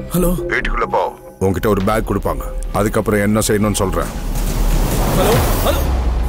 Hello வீட்டுக்குள்ள போ உன்கிட்ட ஒரு பேக் கொடுப்பாங்க அதுக்கப்புறம் என்ன செய்யணும்னு சொல்றேன் ஹலோ ஹலோ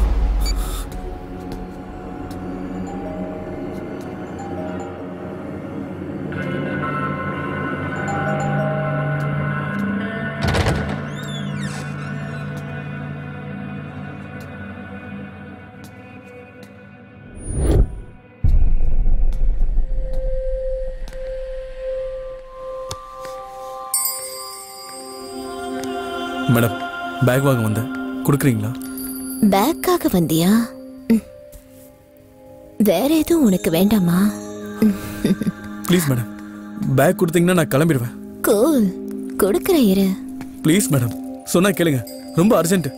மேடம் பேக் வாங்க வந்தேன் கொடுக்குறீங்களா பேக்காக வந்தியா ம். வேற எதுவும் உனக்கு வேண்டாமா ப்ளீஸ் மேடம் பேக் கொடுத்தீங்கன்னா நான் கிளம்பிடுவேன் கூல் கொடுக்குற இரு ப்ளீஸ் மேடம் சொன்னா கேளுங்க ரொம்ப அர்ஜென்ட்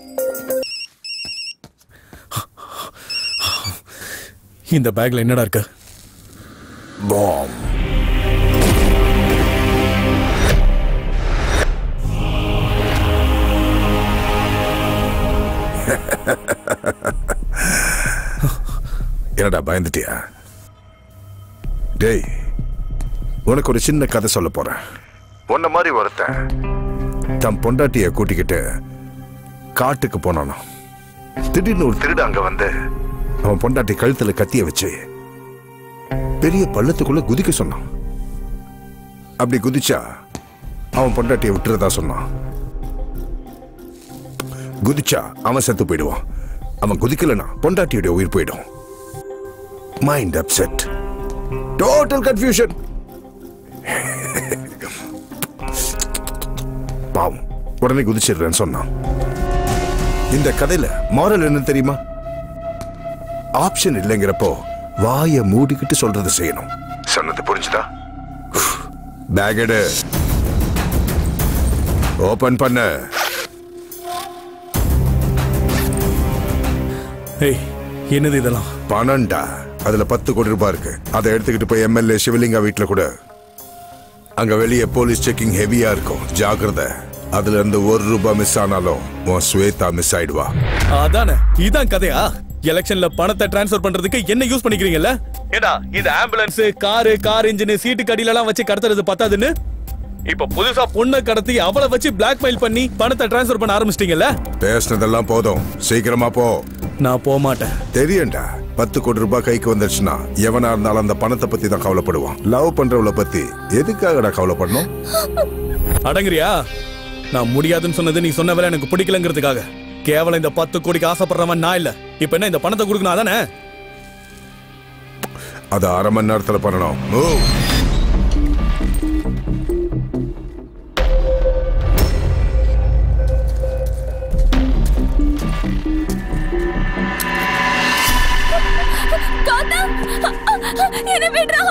இந்த பேக்ல என்னடா இருக்கு பாம் என்னடா பயந்துட்டியா டேய் உனக்கு ஒரு சின்ன கதை சொல்ல போறேன் உன்ன மாதிரி ஒருத்தன் தன் பொண்டாட்டிய கூட்டிக்கிட்டு காட்டுக்கு போனானோ திடீர்னு ஒரு திருடு அங்க வந்து அவன் பொண்டாட்டி கழுத்துல கத்திய வச்சு பெரிய பள்ளத்துக்குள்ள குதிக்க சொன்னான் அப்படி குதிச்சா அவன் பொண்டாட்டியை விட்டுறதா சொன்னான் குதிச்சா அவன் செத்து போயிடுவான் அவன் குதிக்கலனா பொண்டாட்டியுடைய உயிர் போயிடும் மைண்ட் அப்செட் டோட்டல் கன்ஃபியூஷன் பாவம் உடனே குதிச்சிடுறேன்னு சொன்னான் இந்த கதையில மாரல் என்ன தெரியுமா ஆப்ஷன் இல்லைங்கிறப்போ வாயை மூடிக்கிட்டு சொல்றதை செய்யணும் சொன்னது புரிஞ்சுதா பேக் எடு ஓபன் பண்ண ஏய் என்னது இதெல்லாம் பணம்டா அதுல பத்து கோடி ரூபாய் இருக்கு அதை எடுத்துக்கிட்டு போய் எம்எல்ஏ சிவலிங்கா வீட்டுல கூட அங்க வெளியே போலீஸ் செக்கிங் ஹெவியா இருக்கும் ஜாக்கிரதை அதுல இருந்து ஒரு ரூபாய் மிஸ் ஆனாலும் உன் ஸ்வேதா மிஸ் ஆயிடுவா அதானே இதான் கதையா எலெக்ஷன்ல பணத்தை டிரான்ஸ்ஃபர் பண்றதுக்கு என்ன யூஸ் பண்ணிக்கிறீங்கல்ல ஏடா இந்த ambulance car car engine seat கடியில எல்லாம் வச்சு கடத்துறது பத்தாதுன்னு இப்ப புதுசா பொண்ணை கடத்தி அவளை வச்சு பிளாக்மெயில் பண்ணி பணத்தை டிரான்ஸ்ஃபர் பண்ண ஆரம்பிச்சிட்டீங்கல்ல பேசினதெல்லாம் போதும் சீக்கிரமா போ நான் போக மாட்டேன் தெரியும்டா பத்து கோடி ரூபாய் கைக்கு வந்துருச்சுன்னா எவனா இருந்தாலும் அந்த பணத்தை பத்தி தான் கவலைப்படுவான் லவ் பண்றவளை பத்தி எதுக்காகடா கவலைப்படணும் அடங்குறியா நான் முடியாதுன்னு சொன்னது நீ சொன்ன வேலை எனக்கு பிடிக்கலங்கிறதுக்காக கேவலம் இந்த பத்து கோடிக்கு ஆசைப்படுறவன் நான் இல்ல இப்ப என்ன இந்த பணத்தை கொடுக்கணும் அதானே அது அரை மணி நேரத்துல பண்ணணும் Move. கௌதம் என்ன விடுறா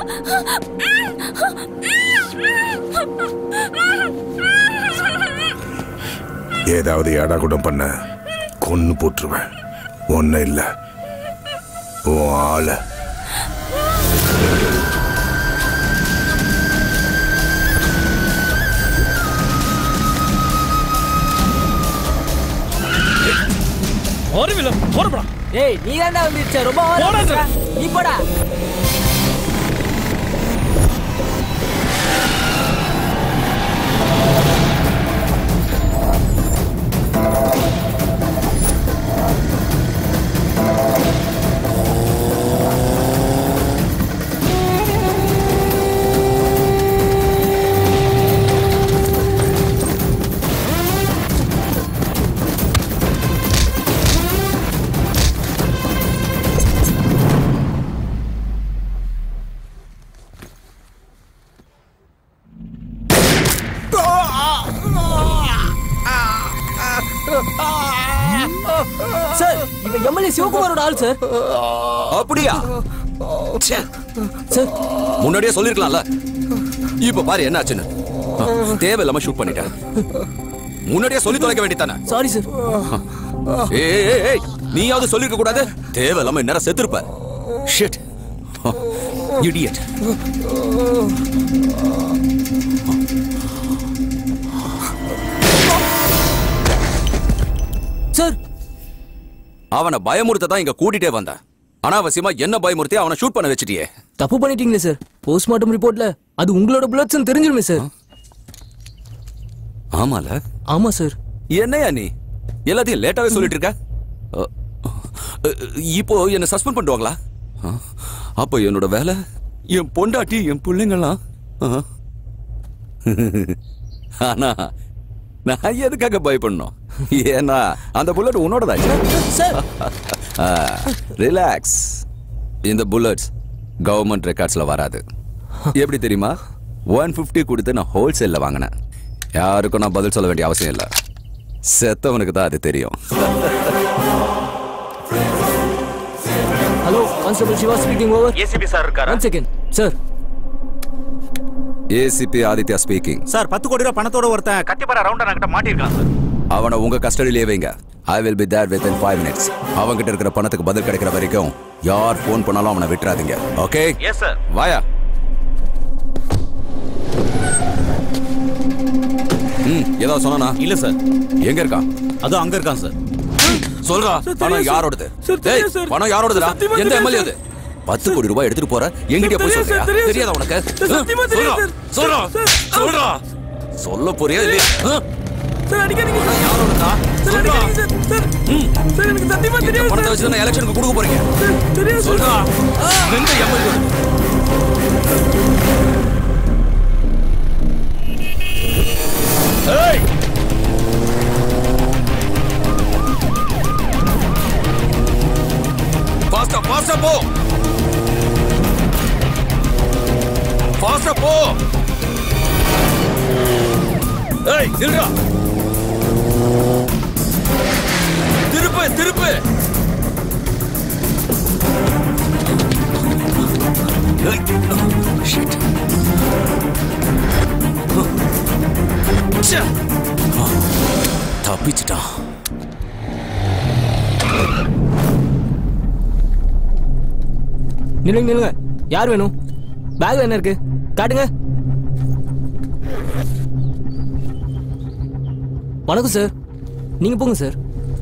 ஏதாவது ஏடாகுடம் பண்ண கொன்னு போட்டுருவேன் ஒன்னும் இல்ல உன் ஆள அறிவில போறப்படா ஏய் நீ தான்டா வந்துருச்ச ரொம்ப over ஆ போடா பேசுற. நீ போடா சார் இவன் எம்எல்ஏ சிவகுமாரோட ஆள் சார் அப்படியா ச்சே. சார் முன்னாடியே சொல்லிருக்கலாம்ல இப்ப பாரு என்ன ஆச்சுன்னு தேவையில்லாம ஷூட் பண்ணிட்டேன் முன்னாடியே சொல்லி தொலைக்க வேண்டியதானே சாரி சார் ஏய் ஏய், ஏய், ஏய் நீயாவது சொல்லிருக்க கூடாது தேவையில்லாம நேரம் செத்துருப்ப ஷிட் இடியட் சார் அவனை பயமுறுத்த தான் இங்க கூட்டிட்டே வந்தேன் அனாவசியமா என்ன பயமுறுத்தி அவனை ஷூட் பண்ண வச்சிட்டியே தப்பு பண்ணிட்டீங்களே சார் போஸ்ட்மார்ட்டம் ரிப்போர்ட்ல அது உங்களோட புல்லட்ஸ் தெரிஞ்சிருமே சார் ஆமால ஆமா சார் என்னையா நீ எல்லாத்தையும் லேட்டாவே சொல்லிட்டு இருக்க அ, அ, இப்போ என்ன சஸ்பெண்ட் பண்ணுவாங்களா அ, அப்போ என்னோட வேலை என் பொண்டாட்டி என் பிள்ளைங்களாம் அ. ஆனா நான் எதுக்காக பயப்படணும் ஏன்னா அந்த புல்லட் உன்னோடதாச்சு சார் ரிலாக்ஸ் இந்த புல்லட்ஸ் கவர்மெண்ட் ரெக்கார்ட்ஸ்ல வராது எப்படி தெரியுமா ஒன் ஃபிஃப்டி கொடுத்து நான் ஹோல்சேல்ல வாங்கினேன் யாருக்கும் நான் பதில் சொல்ல வேண்டிய அவசியம் இல்லை செத்தவனுக்கு தான் அது தெரியும் hello constable Shiva speaking over ACP sir இருக்காரா one second sir ACP Aditya speaking sir பத்து கோடி ரூபாய் பணத்தோட ஒருத்தன் கத்திப்பாரா ரவுண்டர் கிட்ட மாட்டிருக்கான் சார் அவனை உங்க கஸ்டடியிலே வைங்க I will be there with in five minutes அவன்கிட்ட இருக்கிற பணத்துக்கு பதில் கிடைக்கிற வரைக்கும் யார் ஃபோன் பண்ணாலும் அவனை விட்டுறாதீங்க ஓகே எஸ் சார் வாயா ம் ஏதாவது சொன்னானா இல்ல சார் எங்க இருக்கான் அதுவும் அங்க இருக்கான் சார் சொல்றா பணம் யாரோடது டேய், பணம் யாரோடதுடா எந்த எம்எல்ஏ அது பத்து கோடி ரூபாய் எடுத்துட்டு போற எங்கிட்ட போய் சொல்றியா தெரியாதா உனக்கு சொல்றா சொல்றா சொல்றா சொல்ல போறியா இல்லையா ஆ? பணம் யாரோடதா சொல்றா ம். இந்த பணத்தை வச்சு தான் எலெக்ஷனுக்கு கொடுக்க போறீங்க சொல்றா எந்த எம்எல்ஏ ஃபாஸ்டா ஃபாஸ்டா போ ஃபாஸ்டா போ ஏய் நில்றா திருப்பு திருப்பு ஏய், shit. ச்சே. தப்பிச்சிட்டான் நில்லுங்க நில்லுங்க யார் வேணும் பேக் என்ன இருக்கு காட்டுங்க வணக்கம் சார் நீங்க போங்க சார்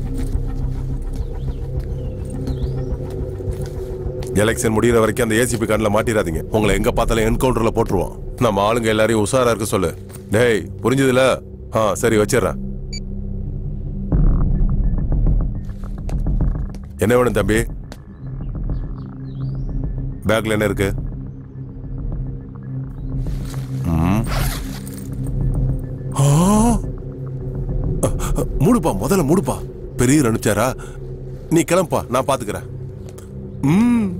எலெக்ஷன் முடியிற வரைக்கும் அந்த ஏசிபி கண்ணில் மாட்டிடாதீங்க உங்களை எங்க பார்த்தாலும் என்கவுண்டர்ல போட்டுருவோம் நம்ம ஆளுங்க எல்லாரையும் உஷாரா இருக்க சொல்லு டேய் புரிஞ்சதுல ஆ சரி வச்சிடுறேன் என்ன வேணும் தம்பி பேக்ல என்ன இருக்கு ம். ஆ! அ, அ, மூடுப்பா முதல்ல மூடுப்பா பெரிய அனுப்பிச்சாரா நீ கிளம்பா நான் பாத்துக்கிறேன் ம்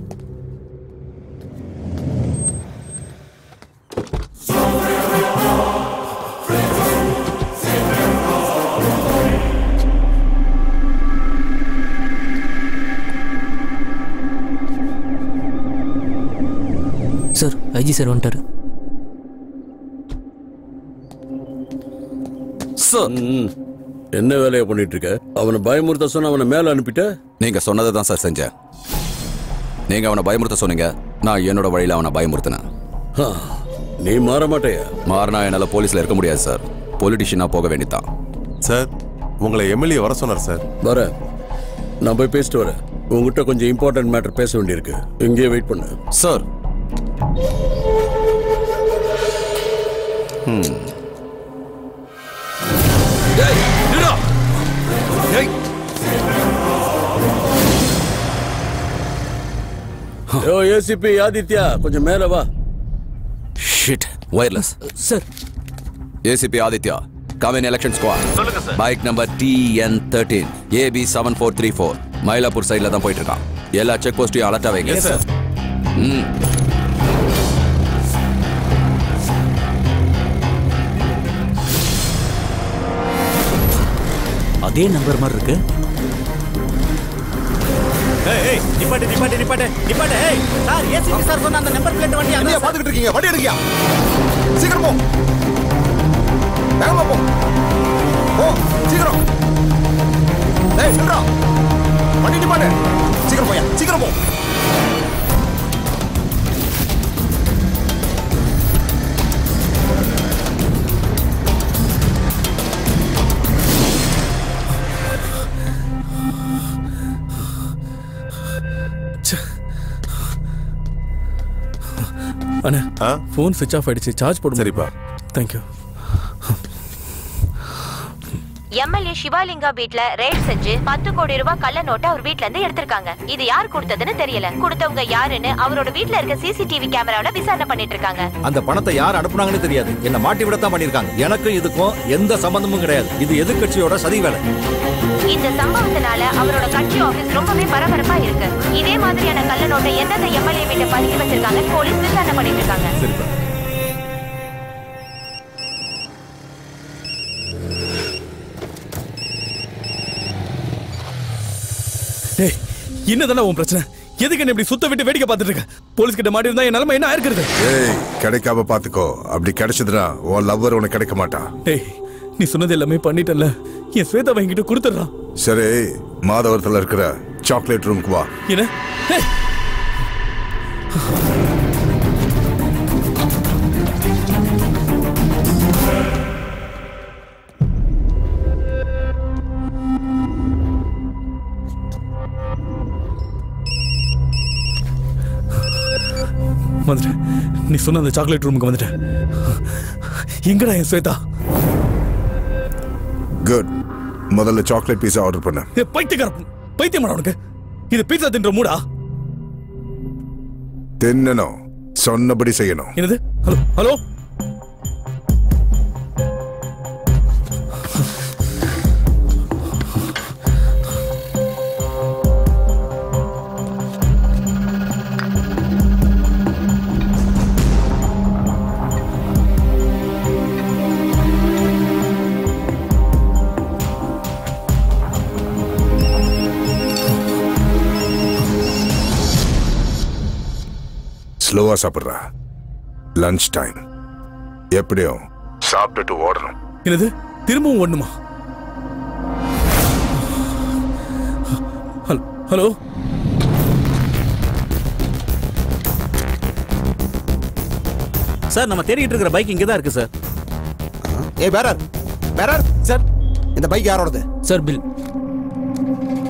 சார் ஐஜி சார் வந்துட்டாரு சார் என்ன வேலையை பண்ணிட்டு இருக்க அவனை பயமுறுத்த சொன்ன அவனை மேல அனுப்பிட்ட நீங்க சொன்னதை தான் சார் செஞ்சேன் நீங்க அவனை பயமுறுத்த சொன்னீங்க நான் என்னோட வழியில அவனை பயமுறுத்தினேன் ஹா, நீ மாற மாட்டேயா மாறினா என்னால போலீஸ்ல இருக்க முடியாது சார் பொலிட்டிஷியனா போக வேண்டியதான் சார் உங்களை எம்எல்ஏ வர சொன்னார் சார் வர நான் போய் பேசிட்டு வரேன் உங்ககிட்ட கொஞ்சம் இம்பார்ட்டன்ட் மேட்டர் பேச வேண்டியிருக்கு இங்கேயே வெயிட் பண்ணு சார் யோ ஏசிபி ஆதித்யா கொஞ்சம் மேல வா shit wireless sir ACP Aditya come in election squad சொல்லுங்க sir bike number TN thirteen AB seven four three four Mylapore சைடில் தான் போயிட்டு இருக்கான் எல்லா செக் போஸ்ட்டையும் அலர்ட்டா வைங்க எஸ் சார் ம் அதே நம்பர் மாதிரி இருக்கு ஏய் ஏய் நிப்பாட்டு நிப்பாட்டு நிப்பாட்டு நிப்பாட்டு ஏய் சார் ஏசிபி சார் சொன்ன அந்த நம்பர் பிளேட் வண்டி அதான் சார். பாத்துக்கிட்டு இருக்கீங்க வண்டி எடுக்கியா சீக்கிரம் போ வேகமா போ போ சீக்கிரம் டேய் சொல்றா வண்டி நிப்பாட்டு சீக்கிரம் போயா சீக்கிரம் போ அண்ணா ஆ ஃபோன் சுவிச் ஆஃப் ஆயிடுச்சு சார்ஜ் போடுங்க சரிப்பா தேங்க்யூ எம்எல்ஏ சிவாலிங்கா வீட்ல ரேட் செஞ்சு பத்து கோடி ரூபாய் கள்ள நோட்டை அவர் வீட்ல இருந்து எடுத்திருக்காங்க இது யார் கொடுத்ததுன்னு தெரியல கொடுத்தவங்க யாருன்னு அவரோட வீட்ல இருக்க சிசிடிவி கேமராவில விசாரணை பண்ணிட்டு இருக்காங்க அந்த பணத்தை யார் அனுப்புனாங்கன்னு தெரியாது என்ன மாட்டி விடத்தான் பண்ணிருக்காங்க எனக்கும் இதுக்கும் எந்த சம்பந்தமும் கிடையாது இது எதிர்க்கட்சியோட சதி வேலை இந்த சம்பவத்தினால அவரோட கட்சி ஆபீஸ் ரொம்பவே பரபரப்பா இருக்கு இதே மாதிரியான கள்ள நோட்டை எந்தெந்த எம்எல்ஏ வீட்டை பதுக்கி வச்சிருக்காங்க போலீஸ் விசாரணை பண்ணிட்டு இருக்காங்க டேய் என்னதானே உன் பிரச்சனை எதுக்கு என்ன இப்படி சுத்த விட்டு வேடிக்கை பார்த்துட்டு இருக்க போலீஸ் கிட்ட மாட்டி இருந்தா என் நிலைமை என்ன ஆயிருக்கிறது ஏய் கிடைக்காம பாத்துக்கோ அப்படி கிடைச்சதுன்னா உன் லவ்வர் உனக்கு கிடைக்க மாட்டான் டேய் நீ சொன்னது எல்லாமே பண்ணிட்டல என் ஸ்வேதா என்கிட்ட கொடுத்துட்றான் சரி மாதவரத்துல இருக்கிற சாக்லேட் ரூமுக்கு வா என்ன ஏய், வந்துட்டேன் நீ சொன்ன அந்த சாக்லேட் ரூமுக்கு வந்துட்டேன் எங்கடா என் ஸ்வேதா குட் முதல்ல சாக்லேட் பீஸா ஆர்டர் பண்ண ஏ, பைத்தியக்கார பைத்தியமாடா உனக்கு இது பீட்சா தின்ற மூடா தின்னணும் சொன்னபடி செய்யணும் என்னது ஹலோ ஹலோ ஸ்லோவா சாப்பிடுறா லஞ்ச் டைம் எப்படியும் சாப்பிட்டுட்டு ஓடணும் என்னது திரும்பவும் ஒண்ணுமா ஹலோ ஹலோ சார் நம்ம தேடிட்டு இருக்கிற பைக் இங்க தான் இருக்கு சார் ஏ பேரர் பேரர் சார் இந்த பைக் யாரோடது சார் பில்